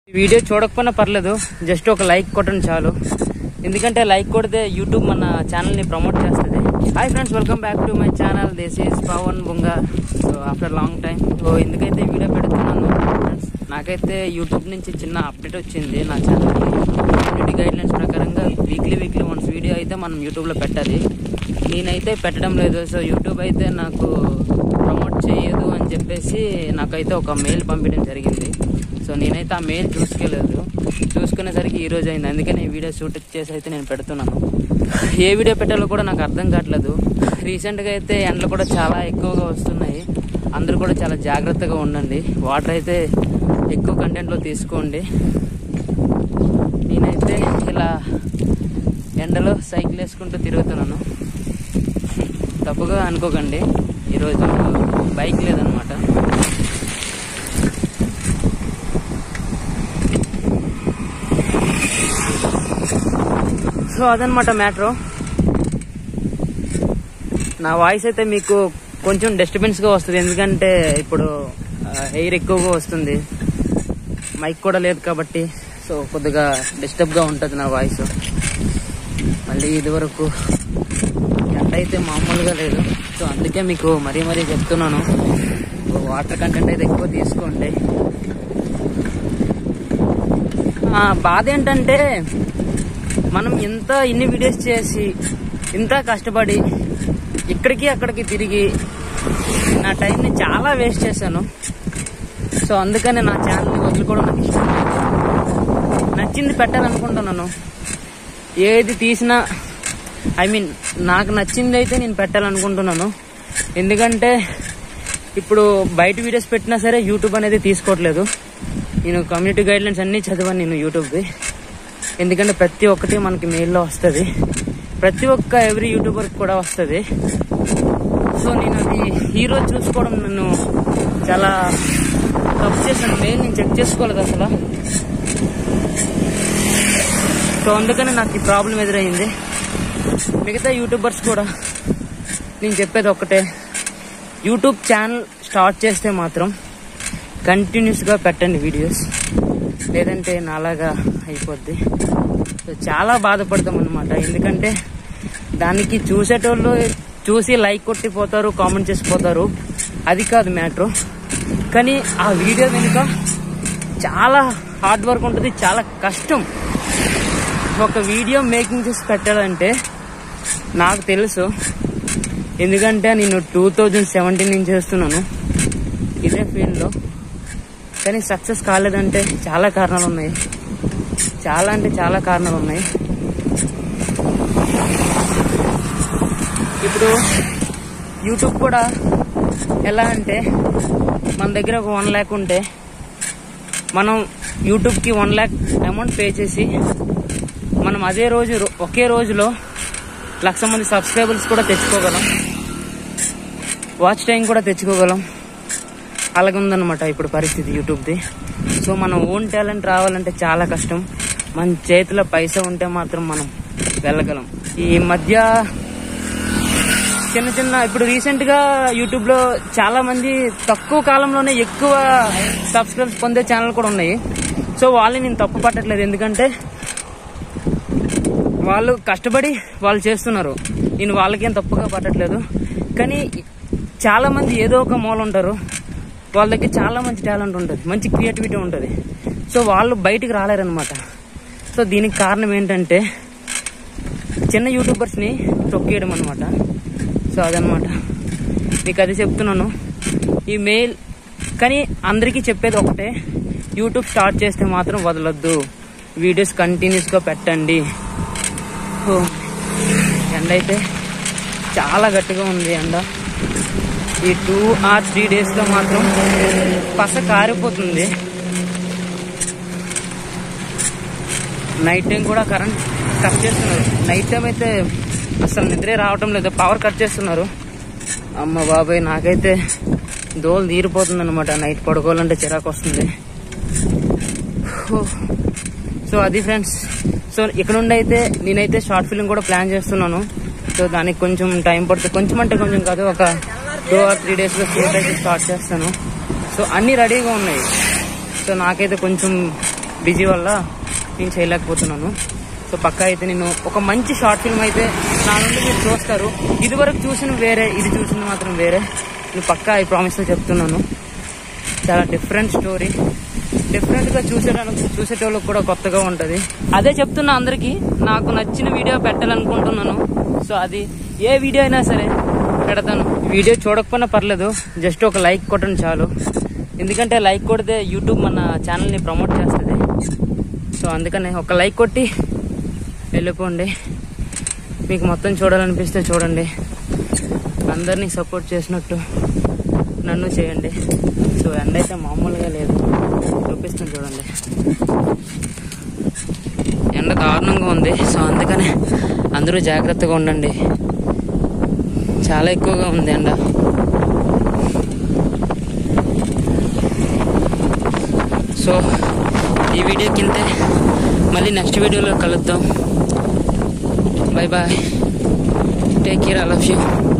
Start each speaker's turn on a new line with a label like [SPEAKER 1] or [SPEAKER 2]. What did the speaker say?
[SPEAKER 1] Video చూడకపోయినా పర్లేదు just ఒక లైక్ కొట్టండి చాలు ఎందుకంటే లైక్ కొడితే యూట్యూబ్ మన ఛానల్ని ప్రమోట్ చేస్తుంది hi friends welcome back to my channel this is Pavan Bunga so after long time so ఎందుకైతే వీడియో పెడుతున్నాను ఫ్రెండ్స్ నాకైతే యూట్యూబ్ నుంచి చిన్న అప్డేట్ వచ్చింది నా ఛానల్కి కమ్యూనిటీ గైడ్లైన్స్ ప్రకారంగా వీక్లీ వీక్లీ వన్స్ వీడియో అయితే మనం యూట్యూబ్లో పెట్టాలి నేనైతే పెట్టడం లేదు సో యూట్యూబ్ అయితే నాకు ప్రమోట్ చేయదు అని చెప్పేసి నాకైతే ఒక మెయిల్ పంపించడం జరిగింది సో నేనైతే ఆ మెయిల్ చూసుకోలేదు చూసుకునేసరికి ఈ రోజు అయింది అందుకని ఈ వీడియో షూట్ చేసి అయితే నేను పెడుతున్నాను ఏ వీడియో పెట్టాలో కూడా నాకు అర్థం కావట్లేదు రీసెంట్గా అయితే ఎండలు కూడా చాలా ఎక్కువగా వస్తున్నాయి అందరూ కూడా చాలా జాగ్రత్తగా ఉండండి వాటర్ అయితే ఎక్కువ కంటెంట్లో తీసుకోండి నేనైతే ఇలా ఎండలో సైకిల్ వేసుకుంటూ తిరుగుతున్నాను తప్పుగా అనుకోకండి ఈరోజు బైక్ లేదనమాట సో అదనమాట మ్యాటర్ నా వాయిస్ అయితే మీకు కొంచెం డిస్టర్బెన్స్గా వస్తుంది ఎందుకంటే ఇప్పుడు ఎయిర్ ఎక్కువగా వస్తుంది మైక్ కూడా లేదు కాబట్టి సో కొద్దిగా డిస్టర్బ్గా ఉంటుంది నా వాయిస్ మళ్ళీ ఇదివరకు ఎండ అయితే మామూలుగా లేదు సో అందుకే మీకు మరీ మరీ చెప్తున్నాను వాటర్ కంటెంట్ అయితే ఎక్కువ తీసుకోండి ఆ, బాధ ఏంటంటే మనం ఇంత ఇన్ని వీడియోస్ చేసి ఇంత కష్టపడి ఇక్కడికి అక్కడికి తిరిగి నా టైంని చాలా వేస్ట్ చేశాను సో అందుకని నా ఛానల్ని వదులుకోవడం నాకు ఇష్టం లేదు. నచ్చింది పెట్టాలనుకుంటున్నాను ఏది తీసినా ఐ మీన్ నాకు నచ్చింది అయితే నేను పెట్టాలనుకుంటున్నాను ఎందుకంటే ఇప్పుడు బయట వీడియోస్ పెట్టినా సరే యూట్యూబ్ అనేది తీసుకోవట్లేదు నేను కమ్యూనిటీ గైడ్లైన్స్ అన్నీ చదివాను నేను యూట్యూబ్వి ఎందుకంటే ప్రతి ఒక్కటి మనకి మెయిల్లో వస్తుంది ప్రతి ఒక్క ఎవ్రీ యూట్యూబర్ కూడా వస్తుంది సో నేను అది హీరో చూసుకోవడం నన్ను చాలా తప్పు చేశాను మెయిల్ నేను చెక్ చేసుకోలేదు అసలు సో అందుకని నాకు ఈ ప్రాబ్లం ఎదురైంది మిగతా యూట్యూబర్స్ కూడా నేను చెప్పేది ఒక్కటే యూట్యూబ్ ఛానల్ స్టార్ట్ చేస్తే మాత్రం కంటిన్యూస్గా పెట్టండి వీడియోస్ లేదంటే నాలాగా అయిపోద్ది సో చాలా బాధపడతాం అనమాట ఎందుకంటే దానికి చూసేటోళ్ళు చూసి లైక్ కొట్టిపోతారు కామెంట్ చేసిపోతారు అది కాదు మ్యాటర్ కానీ ఆ వీడియో వెనుక చాలా హార్డ్ వర్క్ ఉంటుంది చాలా కష్టం ఒక వీడియో మేకింగ్ చేసి పెట్టాలంటే నాకు తెలుసు ఎందుకంటే నేను టూ థౌజండ్ సెవెంటీన్ నుంచి చేస్తున్నాను ఇదే ఫీల్డ్లో కానీ సక్సెస్ కాలేదంటే చాలా కారణాలు ఉన్నాయి చాలా అంటే చాలా కారణాలు ఉన్నాయి ఇప్పుడు యూట్యూబ్ కూడా ఎలా అంటే మన దగ్గర ఒక వన్ ల్యాక్ ఉంటే మనం యూట్యూబ్కి వన్ ల్యాక్ అమౌంట్ పే చేసి మనం అదే రోజు ఒకే రోజులో లక్ష మంది సబ్స్క్రైబర్స్ కూడా తెచ్చుకోగలం వాచ్ టైం కూడా తెచ్చుకోగలం అలాగే ఉందన్నమాట ఇప్పుడు పరిస్థితి యూట్యూబ్ది సో మనం ఓన్ టాలెంట్ రావాలంటే చాలా కష్టం మన చేతిలో పైసా ఉంటే మాత్రం మనం వెళ్ళగలం ఈ మధ్య చిన్న చిన్న ఇప్పుడు రీసెంట్ గా యూట్యూబ్ లో చాలా మంది తక్కువ కాలంలోనే ఎక్కువ సబ్స్క్రైబ్స్ పొందే ఛానల్ కూడా ఉన్నాయి సో వాళ్ళని నేను తప్పు పట్టట్లేదు ఎందుకంటే వాళ్ళు కష్టపడి వాళ్ళు చేస్తున్నారు నేను వాళ్ళకేం తప్పుగా పట్టట్లేదు కానీ చాలా మంది ఏదో ఒక మూల ఉంటారు వాళ్ళ దగ్గర చాలా మంచి టాలెంట్ ఉంటుంది మంచి క్రియేటివిటీ ఉంటుంది సో వాళ్ళు బయటికి రాలేరనమాట సో దీనికి కారణం ఏంటంటే చిన్న యూట్యూబర్స్ని తొక్కేయడం అనమాట సో అదనమాట మీకు అది చెప్తున్నాను ఈ మెయిల్ కానీ అందరికీ చెప్పేది ఒకటే యూట్యూబ్ స్టార్ట్ చేస్తే మాత్రం వదలొద్దు వీడియోస్ కంటిన్యూస్గా పెట్టండి ఓ, ఎండ అయితే చాలా గట్టిగా ఉంది ఎండ ఈ టూ ఆర్ త్రీ డేస్లో మాత్రం పస కారిపోతుంది నైట్ టైం కూడా కరెంట్ కట్ చేస్తున్నారు నైట్ టైం అయితే అసలు నిద్రే రావటం లేదు పవర్ కట్ చేస్తున్నారు అమ్మ బాబాయ్ నాకైతే దోలు తీరిపోతుంది అనమాట నైట్ పడుకోవాలంటే చిరాకు వస్తుంది హో. సో అది ఫ్రెండ్స్ సో ఇక్కడ నుండి అయితే నేనైతే షార్ట్ ఫిల్మ్ కూడా ప్లాన్ చేస్తున్నాను సో దానికి కొంచెం టైం పడుతుంది కొంచెం అంటే కొంచెం కాదు ఒక టూ ఆర్ త్రీ డేస్లో షూట్ అయితే స్టార్ట్ చేస్తాను సో అన్నీ రెడీగా ఉన్నాయి సో నాకైతే కొంచెం బిజీ వల్ల నేను చేయలేకపోతున్నాను సో పక్కా అయితే నేను ఒక మంచి షార్ట్ ఫిల్మ్ అయితే నా నుండి మీరు చూస్తారు ఇదివరకు చూసిన వేరే ఇది చూసిన మాత్రం వేరే నేను పక్కా ఐ ప్రామిస్తో చెప్తున్నాను చాలా డిఫరెంట్ స్టోరీ డిఫరెంట్ గా చూసేటానికి చూసేటోళ్ళకి కూడా కొత్తగా ఉంటది అదే చెప్తున్నా అందరికి నాకు నచ్చిన వీడియో పెట్టాలనుకుంటున్నాను సో అది ఏ వీడియో అయినా సరే పెడతాను వీడియో చూడకపోయినా పర్లేదు జస్ట్ ఒక లైక్ కొట్టండి చాలు ఎందుకంటే లైక్ కొడితే యూట్యూబ్ మన ఛానల్ని ప్రమోట్ చేస్తుంది సో అందుకని ఒక లైక్ కొట్టి వెళ్ళిపోండి మీకు మొత్తం చూడాలనిపిస్తే చూడండి అందరినీ సపోర్ట్ చేసినట్టు నన్ను చేయండి సో ఎండ అయితే మామూలుగా లేదు చూపిస్తాను చూడండి ఎండ దారుణంగా ఉంది సో అందుకనే అందరూ జాగ్రత్తగా ఉండండి చాలా ఎక్కువగా ఉంది ఎండ సో ఈ వీడియో కిందే మళ్ళీ నెక్స్ట్ వీడియోలో కలుద్దాం bye bye take care I love you